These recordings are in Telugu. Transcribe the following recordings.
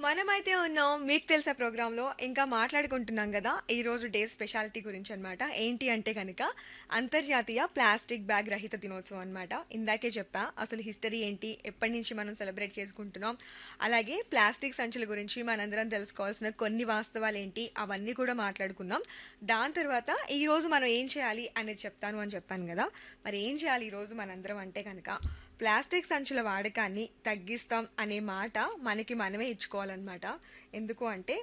మనమైతే ఉన్నాం మీకు తెలుసా ప్రోగ్రాంలో ఇంకా మాట్లాడుకుంటున్నాం కదా ఈ రోజు డే స్పెషాలిటీ గురించి అన్నమాట ఏంటి అంటే కనుక అంతర్జాతీయ ప్లాస్టిక్ బ్యాగ్ రహిత దినోత్సవం అన్నమాట ఇందాకే చెప్పా అసలు హిస్టరీ ఏంటి ఎప్పటి నుంచి మనం సెలబ్రేట్ చేసుకుంటున్నాం అలాగే ప్లాస్టిక్ సంచుల గురించి మనందరం తెలుసుకోవాల్సిన కొన్ని వాస్తవాలు ఏంటి అవన్నీ కూడా మాట్లాడుకున్నాం దాని తర్వాత ఈ రోజు మనం ఏం చేయాలి అనేది చెప్తాను అని చెప్పాను కదా మరి ఏం చేయాలి ఈ రోజు మనందరం అంటే కనుక ప్లాస్టిక్ సంచుల వాడకాన్ని తగ్గిస్తాం అనే మాట మనకి మనమే ఇచ్చుకోవాలన్నమాట ఎందుకు అంటే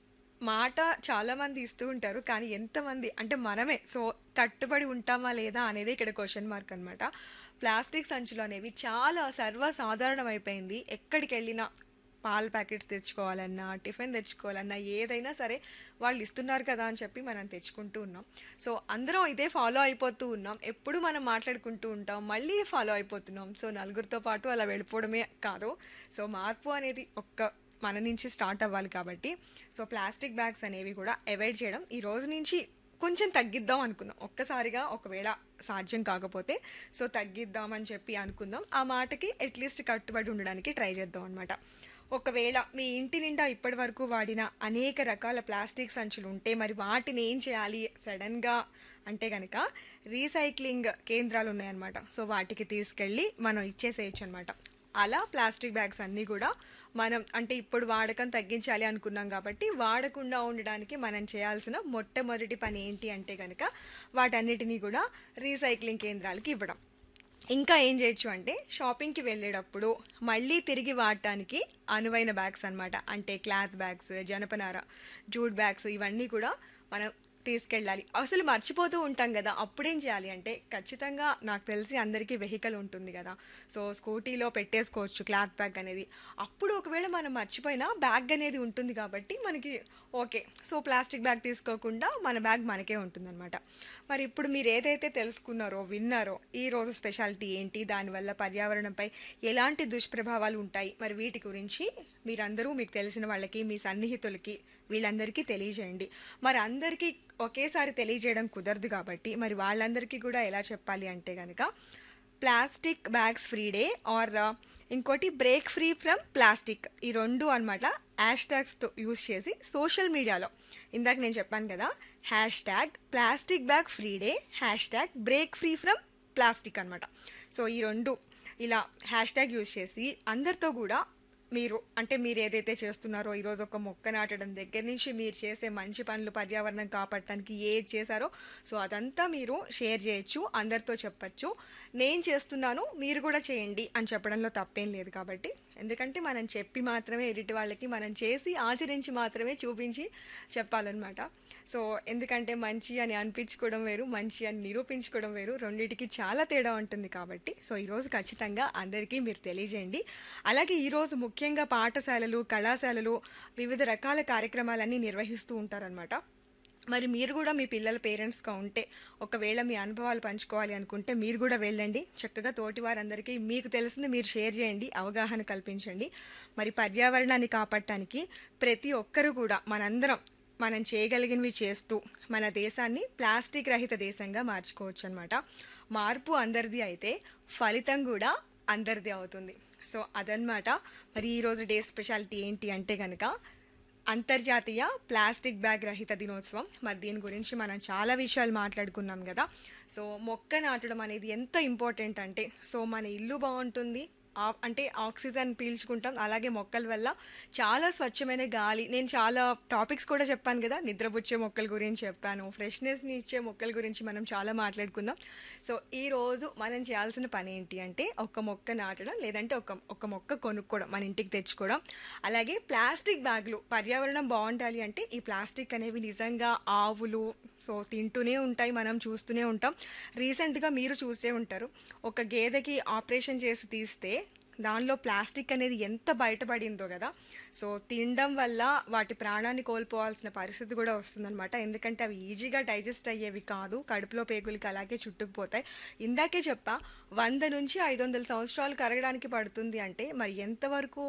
మాట చాలా మంది ఇస్తూ ఉంటారు కానీ ఎంతమంది అంటే మనమే సో కట్టుబడి ఉంటామా లేదా అనేది ఇక్కడ క్వశ్చన్ మార్క్ అనమాట ప్లాస్టిక్ సంచులు అనేవి చాలా సర్వసాధారణం అయిపోయింది ఎక్కడికి వెళ్ళినా పాల ప్యాకెట్స్ తెచ్చుకోవాలన్నా టిఫిన్ తెచ్చుకోవాలన్నా ఏదైనా సరే వాళ్ళు ఇస్తున్నారు కదా అని చెప్పి మనం తెచ్చుకుంటూ ఉన్నాం సో అందరం ఇదే ఫాలో అయిపోతూ ఉన్నాం ఎప్పుడు మనం మాట్లాడుకుంటూ ఉంటాం మళ్ళీ ఫాలో అయిపోతున్నాం సో నలుగురితో పాటు అలా వెళ్ళిపోవడమే కాదు సో మార్పు అనేది ఒక్క మన నుంచి స్టార్ట్ అవ్వాలి కాబట్టి సో ప్లాస్టిక్ బ్యాగ్స్ అనేవి కూడా అవాయిడ్ చేయడం ఈ రోజు నుంచి కొంచెం తగ్గిద్దాం అనుకుందాం ఒక్కసారిగా ఒకవేళ సాధ్యం కాకపోతే సో తగ్గిద్దాం అని చెప్పి అనుకుందాం ఆ మాటకి అట్లీస్ట్ కట్టుబడి ఉండడానికి ట్రై చేద్దాం అనమాట ఒకవేళ మీ ఇంటి నిండా ఇప్పటి వరకు వాడిన అనేక రకాల ప్లాస్టిక్ సంచులు ఉంటే మరి వాటిని ఏం చేయాలి సడన్గా అంటే కనుక రీసైక్లింగ్ కేంద్రాలు ఉన్నాయన్నమాట సో వాటికి తీసుకెళ్ళి మనం ఇచ్చేసేయచ్చు అనమాట అలా ప్లాస్టిక్ బ్యాగ్స్ అన్నీ కూడా మనం అంటే ఇప్పుడు వాడకం తగ్గించాలి అనుకున్నాం కాబట్టి వాడకుండా ఉండడానికి మనం చేయాల్సిన మొట్టమొదటి పని ఏంటి అంటే కనుక వాటన్నిటినీ కూడా రీసైక్లింగ్ కేంద్రాలకి ఇవ్వడం ఇంకా ఏం చేయొచ్చు అంటే షాపింగ్కి వెళ్ళేటప్పుడు మళ్ళీ తిరిగి వాడటానికి అనువైన బ్యాగ్స్ అన్నమాట అంటే క్లాత్ బ్యాగ్స్ జనపనార జూట్ బ్యాగ్స్ ఇవన్నీ కూడా మనం తీసుకెళ్ళాలి అసలు మర్చిపోతూ ఉంటాం కదా అప్పుడేం చేయాలి అంటే ఖచ్చితంగా నాకు తెలిసి అందరికీ వెహికల్ ఉంటుంది కదా సో స్కూటీలో పెట్టేసుకోవచ్చు క్లాత్ బ్యాగ్ అనేది అప్పుడు ఒకవేళ మనం మర్చిపోయినా బ్యాగ్ అనేది ఉంటుంది కాబట్టి మనకి ఓకే సో ప్లాస్టిక్ బ్యాగ్ తీసుకోకుండా మన బ్యాగ్ మనకే ఉంటుందన్నమాట మరి ఇప్పుడు మీరు ఏదైతే తెలుసుకున్నారో విన్నారో ఈ రోజు స్పెషాలిటీ ఏంటి దానివల్ల పర్యావరణంపై ఎలాంటి దుష్ప్రభావాలు ఉంటాయి మరి వీటి గురించి మీరందరూ మీకు తెలిసిన వాళ్ళకి మీ సన్నిహితులకి వీళ్ళందరికీ తెలియజేయండి మరి అందరికీ ఒకేసారి తెలియజేయడం కుదరదు కాబట్టి మరి వాళ్ళందరికీ కూడా ఎలా చెప్పాలి అంటే కనుక plastic bags free day or ఇంకోటి బ్రేక్ ఫ్రీ ఫ్రమ్ ప్లాస్టిక్ ఈ రెండు అనమాట హ్యాష్ ట్యాగ్స్తో యూజ్ చేసి సోషల్ మీడియాలో ఇందాక నేను చెప్పాను కదా hash tag plastic bag free day hash tag break free from plastic అనమాట సో ఈ రెండు ఇలా హ్యాష్ ట్యాగ్ యూజ్ చేసి అందరితో కూడా మీరు అంటే మీరు ఏదైతే చేస్తున్నారో ఈరోజు ఒక మొక్క నాటడం దగ్గర నుంచి మీరు చేసే మంచి పనులు పర్యావరణం కాపాడటానికి ఏది చేశారో సో అదంతా మీరు షేర్ చేయొచ్చు అందరితో చెప్పచ్చు నేను చేస్తున్నాను మీరు కూడా చేయండి అని చెప్పడంలో తప్పేం లేదు కాబట్టి ఎందుకంటే మనం చెప్పి మాత్రమే ఎదుటి వాళ్ళకి మనం చేసి ఆచరించి మాత్రమే చూపించి చెప్పాలన్నమాట సో ఎందుకంటే మంచి అని అనిపించుకోవడం వేరు మంచి అని నిరూపించుకోవడం వేరు రెండింటికి చాలా తేడా ఉంటుంది కాబట్టి సో ఈరోజు ఖచ్చితంగా అందరికీ మీరు తెలియజేయండి అలాగే ఈరోజు ముఖ్యంగా పాఠశాలలు కళాశాలలు వివిధ రకాల కార్యక్రమాలన్నీ నిర్వహిస్తూ ఉంటారనమాట మరి మీరు కూడా మీ పిల్లల పేరెంట్స్గా ఉంటే ఒకవేళ మీ అనుభవాలు పంచుకోవాలి అనుకుంటే మీరు కూడా వెళ్ళండి చక్కగా తోటి వారందరికీ మీకు తెలిసింది మీరు షేర్ చేయండి అవగాహన కల్పించండి మరి పర్యావరణాన్ని కాపాడటానికి ప్రతి ఒక్కరూ కూడా మనందరం మనం చేయగలిగినవి చేస్తూ మన దేశాన్ని ప్లాస్టిక్ రహిత దేశంగా మార్చుకోవచ్చు అనమాట మార్పు అందరిది అయితే ఫలితం కూడా అందరిది అవుతుంది సో అదనమాట మరి ఈరోజు డే స్పెషాలిటీ ఏంటి అంటే కనుక అంతర్జాతీయ ప్లాస్టిక్ బ్యాగ్ రహిత దినోత్సవం మరి దీని గురించి మనం చాలా విషయాలు మాట్లాడుకున్నాం కదా సో మొక్క నాటడం అనేది ఎంత ఇంపార్టెంట్ అంటే సో మన ఇల్లు బాగుంటుంది అంటే ఆక్సిజన్ పీల్చుకుంటాం అలాగే మొక్కల వల్ల చాలా స్వచ్ఛమైన గాలి నేను చాలా టాపిక్స్ కూడా చెప్పాను కదా నిద్రపుచ్చే మొక్కల గురించి చెప్పాను ఫ్రెష్నెస్ని ఇచ్చే మొక్కల గురించి మనం చాలా మాట్లాడుకుందాం సో ఈ రోజు మనం చేయాల్సిన పని ఏంటి అంటే ఒక మొక్క నాటడం లేదంటే ఒక ఒక మొక్క కొనుక్కోవడం మన ఇంటికి తెచ్చుకోవడం అలాగే ప్లాస్టిక్ బ్యాగులు పర్యావరణం బాగుండాలి అంటే ఈ ప్లాస్టిక్ అనేవి నిజంగా ఆవులు సో తింటూనే ఉంటాయి మనం చూస్తూనే ఉంటాం రీసెంట్గా మీరు చూసే ఉంటారు ఒక గేదెకి ఆపరేషన్ చేసి తీస్తే దానిలో ప్లాస్టిక్ అనేది ఎంత బయటపడిందో కదా సో తినడం వల్ల వాటి ప్రాణాన్ని కోల్పోవాల్సిన పరిస్థితి కూడా వస్తుందన్నమాట ఎందుకంటే అవి ఈజీగా డైజెస్ట్ అయ్యేవి కాదు కడుపులో పేగులకి అలాగే చుట్టుకుపోతాయి ఇందాకే చెప్పా వంద నుంచి ఐదు వందల సంవత్సరాలు కరగడానికి పడుతుంది అంటే మరి ఎంతవరకు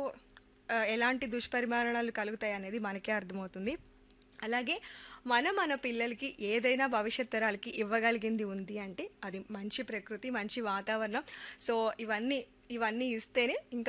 ఎలాంటి దుష్పరిమాణాలు కలుగుతాయి అనేది మనకే అర్థమవుతుంది అలాగే మనం మన పిల్లలకి ఏదైనా భవిష్యత్ తరాలకి ఇవ్వగలిగింది ఉంది అంటే అది మంచి ప్రకృతి మంచి వాతావరణం సో ఇవన్నీ ఇవన్నీ ఇస్తేనే ఇంకా